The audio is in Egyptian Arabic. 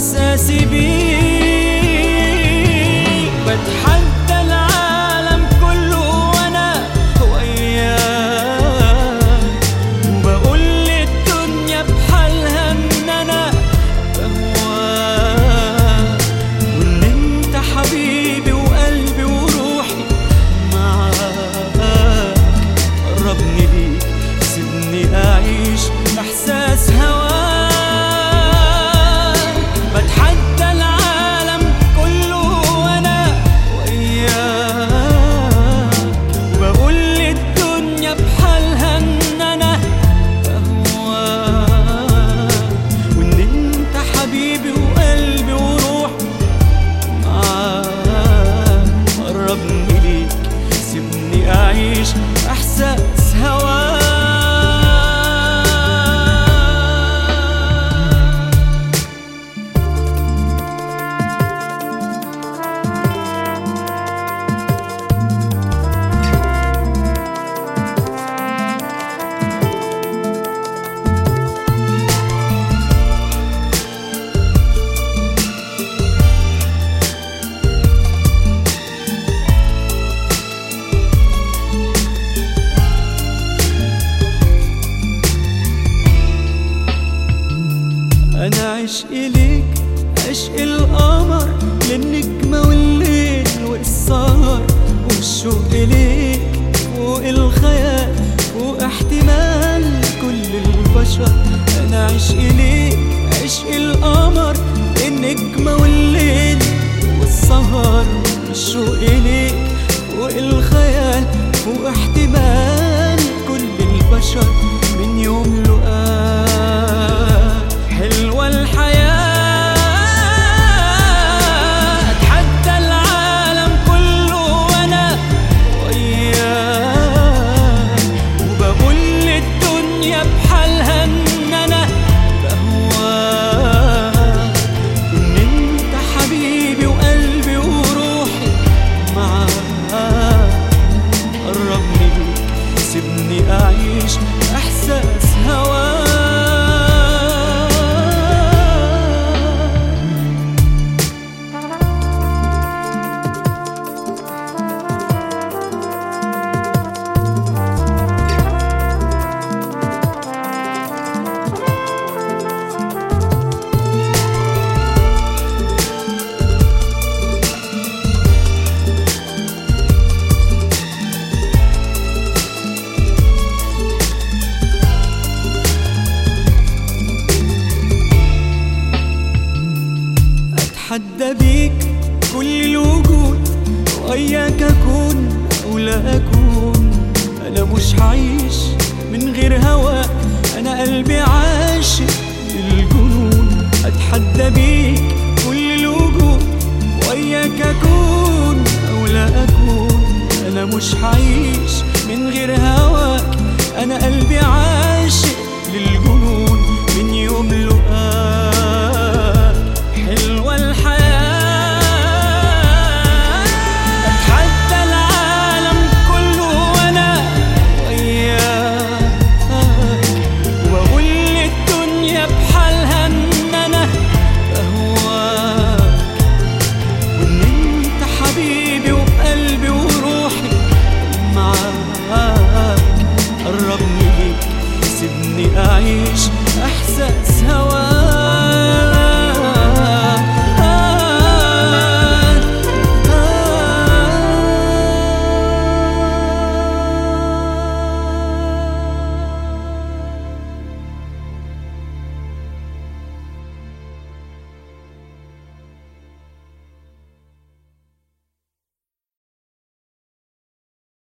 إحساسي بيك بتحدى العالم كله وأنا وياك وبقول للدنيا بحالها إن أنا بهواك وإن أنت حبيبي وقلبي وروحي معاك قربني ليك سيبني أعيش إحساس هواك بتحدى العالم كله وأنا وياك وبقول للدنيا بحالها إن أنا بهواك وإن أنت حبيبي وقلبي وروحي معاك قربني ليك سيبني أعيش إحساس هواك أنا عشق ليك عشق القمر للنجمة والليل والسهر والشوق ليك فوق الخيال فوق احتمال كل البشر أنا عشق ليك عشق القمر للنجمة والليل والسهر والشوق ليك فوق الخيال فوق احتمال كل البشر من يوم لقاك حلوة الحياة أتحدى العالم كله وأنا وياك وبقول للدنيا بحالها إن أنا بهواك إن أنت حبيبي وقلبي وروحي معاك قربني ليك سيبني أعيش إحساس هواك أتحدى بيك كل الوجود وإياك أكون أو لا أكون أنا مش هعيش من غير هواك أنا قلبي عاشق للجنون أتحدى بيك كل الوجود وإياك أكون أو لا أكون أنا مش هعيش من غير هواك